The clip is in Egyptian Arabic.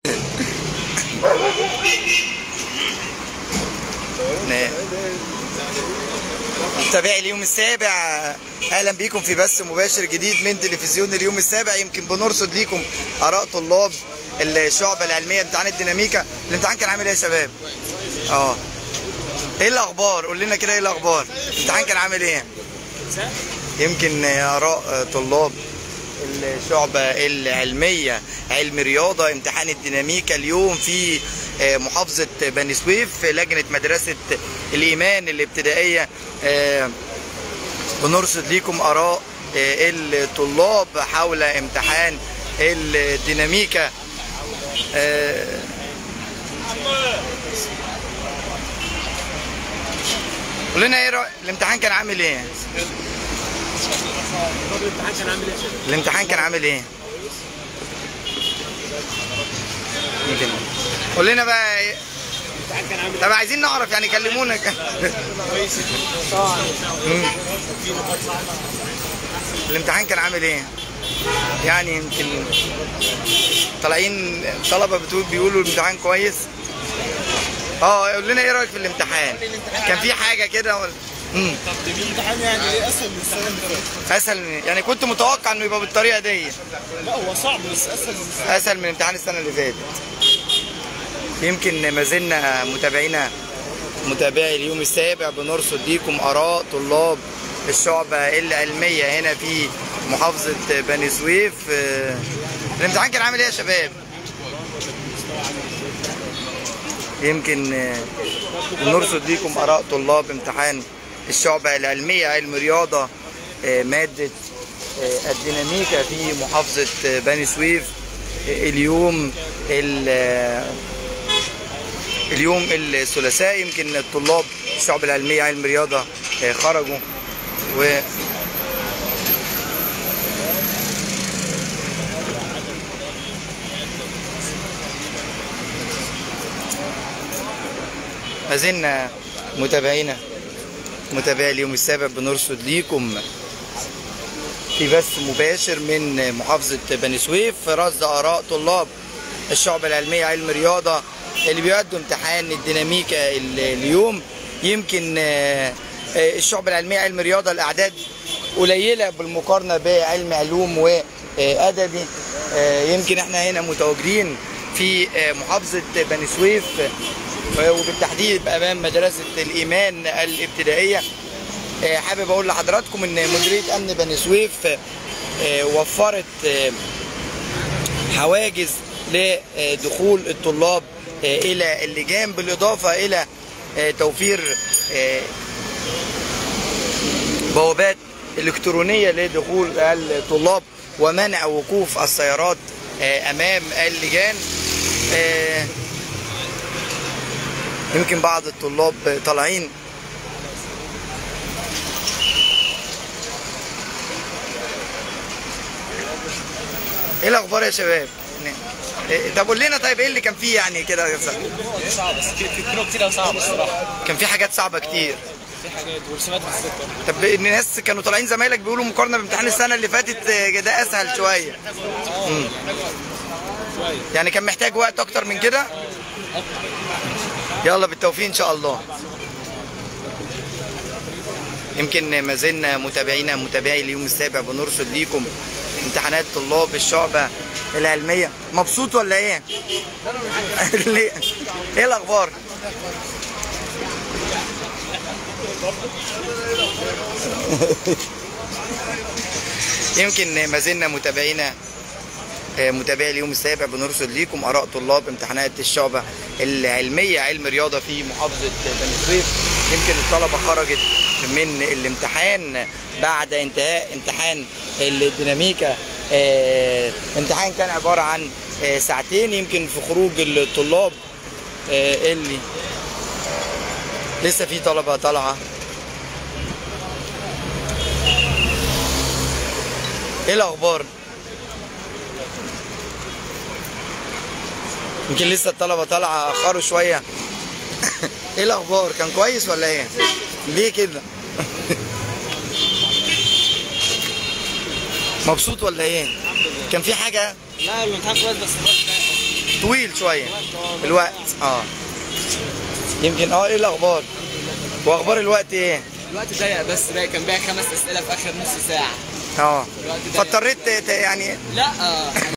نعم. متابعي اليوم السابع اهلا بيكم في بث مباشر جديد من تلفزيون اليوم السابع يمكن بنرصد ليكم اراء طلاب الشعبة العلمية امتحان الديناميكا الامتحان كان عامل ايه يا شباب؟ اه ايه الاخبار؟ قول لنا كده ايه الاخبار؟ الامتحان كان عامل ايه؟ يمكن اراء طلاب الشعبة العلمية علم رياضة امتحان الديناميكا اليوم في محافظة بني سويف في لجنة مدرسة الإيمان الابتدائية بنرصد لكم آراء الطلاب حول امتحان الديناميكا قول لنا ايه رأي الامتحان كان عامل ايه؟ الامتحان كان عامل ايه؟ الامتحان كان عامل ايه؟ قول لنا بقى ايه الامتحان كان عامل طب عايزين نعرف يعني كلمونا كده. كويس مم. الامتحان كان عامل ايه؟ يعني يمكن طالعين طلبه بتقول بيقولوا الامتحان كويس اه قول لنا ايه رايك في الامتحان؟ كان في حاجه كده ولا امم الامتحان يعني ايه اسهل من السنه اللي فاتت اسهل من يعني كنت متوقع انه يبقى بالطريقه دي لا هو صعب بس اسهل من السنه اسهل من امتحان السنه اللي فاتت يمكن ما زلنا متابعينا متابعي اليوم السابع بنرصد ليكم اراء طلاب الشعبة العلمية هنا في محافظة بني سويف آه، الامتحان كان عامل ايه يا شباب؟ يمكن آه، نرصد ليكم اراء طلاب امتحان الشعبة العلمية علم رياضة آه، مادة آه، الديناميكا في محافظة آه، بني سويف آه، اليوم ال- آه، اليوم الثلاثاء يمكن الطلاب الشعب العلمية علم رياضة آه، خرجوا و ما زلنا متابعينا متابعي اليوم السابع بنرصد ليكم في بث مباشر من محافظة بني سويف رصد آراء طلاب الشعب العلمية علم رياضة اللي بيؤدوا امتحان الديناميكا ال- اليوم يمكن آه، آه، الشعب العلمية علم رياضة الأعداد قليلة بالمقارنة بعلم علوم وأدبي آه، يمكن احنا هنا متواجدين في آه، محافظة بني سويف آه، وبالتحديد أمام مدرسة الإيمان الابتدائية آه، حابب اقول لحضراتكم ان مديريه امن بني سويف آه، وفرت آه، حواجز لدخول الطلاب آه، الى اللجان بالاضافه الى آه، توفير آه، بوابات الكترونيه لدخول الطلاب ومنع وقوف السيارات آه، امام اللجان آه، يمكن بعض الطلاب طالعين ايه الاخبار يا شباب إيه، طب قول لنا طيب ايه اللي كان فيه يعني كده صعب بس في في كتير كتير صعب الصراحه كان في حاجات صعبه كتير في حاجات ورسومات بالذات برضه. طب الناس كانوا طالعين زمايلك بيقولوا مقارنه بامتحان السنه اللي فاتت آه، ده اسهل شويه مم. شويه يعني كان محتاج وقت اكتر من كده يلا بالتوفيق ان شاء الله يمكن ما زلنا متابعينا متابعي اليوم السابع بنرصد ليكم امتحانات طلاب الشعبة العلمية مبسوط ولا ايه؟ ليه؟ ايه الاخبار؟ يمكن ما زلنا متابعينا آه، متابعي اليوم السابع بنرصد ليكم اراء طلاب امتحانات الشعبة العلمية علم رياضة في محافظة بني سويف يمكن الطلبة خرجت من الامتحان بعد انتهاء امتحان الديناميكا آه، امتحان كان عبارة عن آه، ساعتين يمكن في خروج الطلاب آه، اللي لسه في طلبة طالعة ايه الاخبار؟ يمكن لسه الطلبه طالعه اخروا شويه ايه الاخبار كان كويس ولا ايه ليه كده مبسوط ولا ايه كان في حاجه لا الامتحان كويس بس الوقت ضيق. طويل شويه الوقت اه يمكن اه ايه الاخبار واخبار الوقت ايه الوقت ضيق بس ضيق كان باقي خمس اسئله في اخر نص ساعه اه الوقت ضيق فاضطريت ت- ت- يعني لا آه،